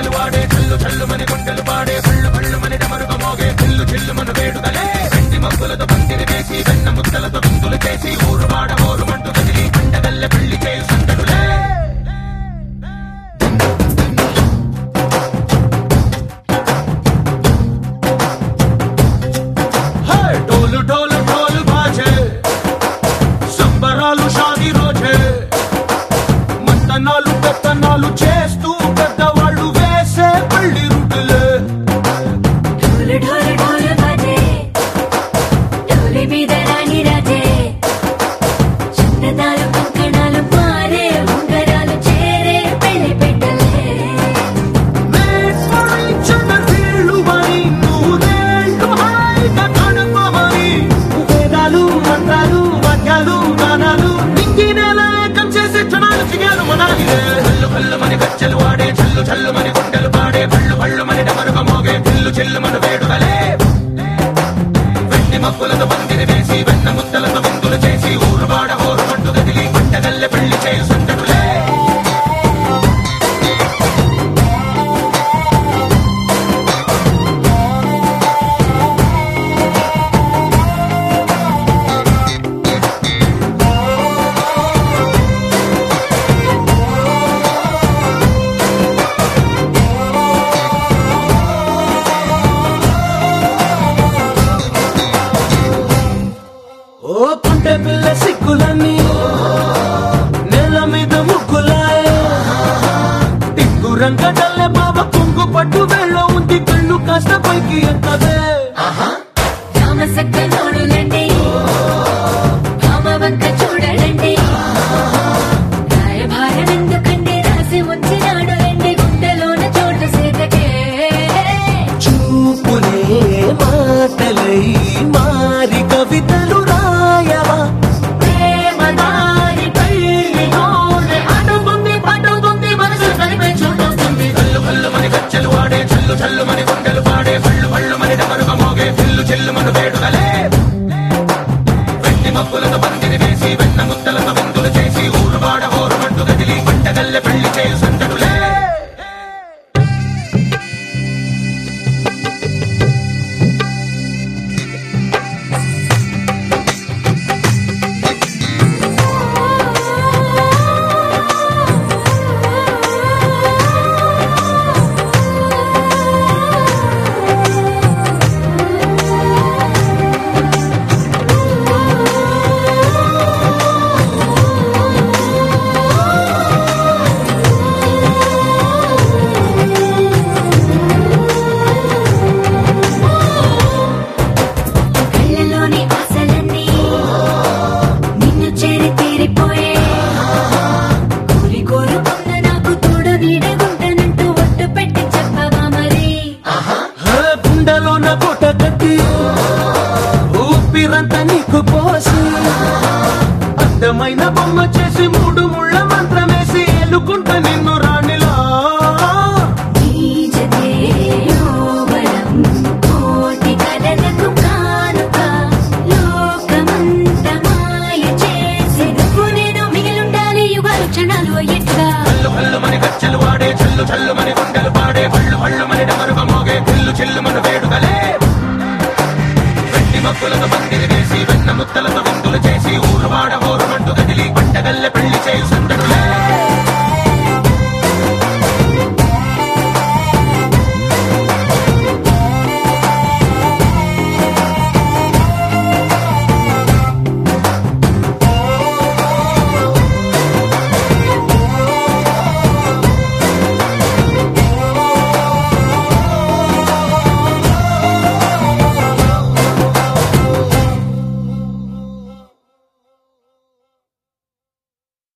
గజ్జలు వాడే చల్లు చల్లు మని గుండెలు పాడే పళ్ళు పళ్ళు మని డమరుగ మోగే చిల్లు చిల్లు మన వేడుదలే వెండి మబ్బులతో పందిరి వేసి వెన్న ముద్దలతో విందులు చేసి ఊరు వాడ ఊరు మంటు కదిలి పండగల్ల పెళ్లి చేయు సందడులే హే, డోలు డోలు డోలు బాజే సంబరాలు షాది రోజే మంతనాలు పెత్తనాలు చేస్తూ పెద్దవాళ్ళు వేసే పళ్ళి రుటులే ढोल ढोल ढोल बाजे ढोली మీద రాణి రాజే చందనాలు కంకణాలు మారే ఉంగరాలు చేరే పెళ్లి పెట్టలే మేస్మరించిన వీళ్ళువని నూరేళ్ళు హాయిగా గడపమని వేదాలు మంత్రాలు వాక్యాలు గానాలు నింగినేల ఏకం చేసే క్షణాలు చిగారు మనాలిలే హల్లు హల్లు మని గజ్జలు వాడే చల్లు చల్లు మని గుండెలు పాడే పళ్ళు పళ్ళు మని డమరుగ మోగే చిల్లు చిల్లు మన వేడుదలే వెండి మబ్బులతో పందిరి వేసి వెన్న ముద్దలతో విందులు చేసి ఊరు వాడ ఊరు మంటు గదిలి పంటగల్లె పెళ్లి చేయు సందడులే ఓ పుంటె పిల్ల సిక్కులన్నీ నేల మీద ముగ్గులాయ టింగు రంగడల్లె బాబ కుంగు పట్టు వెళ్ళ ఉంది కళ్ళు కాస్త పైకి ఎక్కదే రామసక్క నోడులండి రామవంక చూడలండి రాయభారం ఎందుకండి రాసి ఉంచినాడు ఎండి గుండెలోన చోటు సీతకే చూపులే మాటలై మారి కవితలు రాయవా ప్రేమ దారి పెళ్లి నోడు అడుగుంది పడుగుంది మనసు కలిపే చూడొస్తుంది కల్లు కల్లు మని గజ్జలు వాడే చల్లు చల్లు మని గుండెలు పాడే పళ్ళు పళ్ళు మని డమరుగ మోగే చిల్లు చిల్లు మన వేడుదలే వెండి మబ్బులతో పందిరి వేసి వెన్న ముద్దలతో విందులు చేసి ఊరు వాడ ఊరు మంటు గదిలి పంటగల్లె పెళ్లి చేయు సందడులే కళ్ళలోని ఆశలన్నీ నిన్ను చేరి తీరిపోయే కోరి కోరుకున్న నాకు తోడు నీడగుంటానంటూ ఒట్టు పెట్టి చెప్పవా మరి గుండెలోన పూట కట్టి ఊపిరంతా నీకు పోసి అందమైన బొమ్మ చేసి మూడు ముళ్ళ మంత్రమేసి ఎల్లుకుంటా నిన్ను రాణిలా ఈ జతే యోవరం కోటి కలలకు కానుక లోకమంత మాయ చేసి నువ్వు నేను మిగిలుండాలి యుగాలు క్షణాలు అయ్యట్టుగా కల్లు కల్లు మని గజ్జలు వాడే చల్లు చల్లు మని గుండెలు పాడే పళ్ళు పళ్ళు మని డమరుగ మోగే చిల్లు చిల్లు మన వేడుదలే వెండి మబ్బులతో పందిరి వేసి వెన్న ముద్దలతో విందులు చేసి ఊరు వాడ ఊరు మంటు కదిలి పంటగల్లె పెళ్లి చేయు సందడులే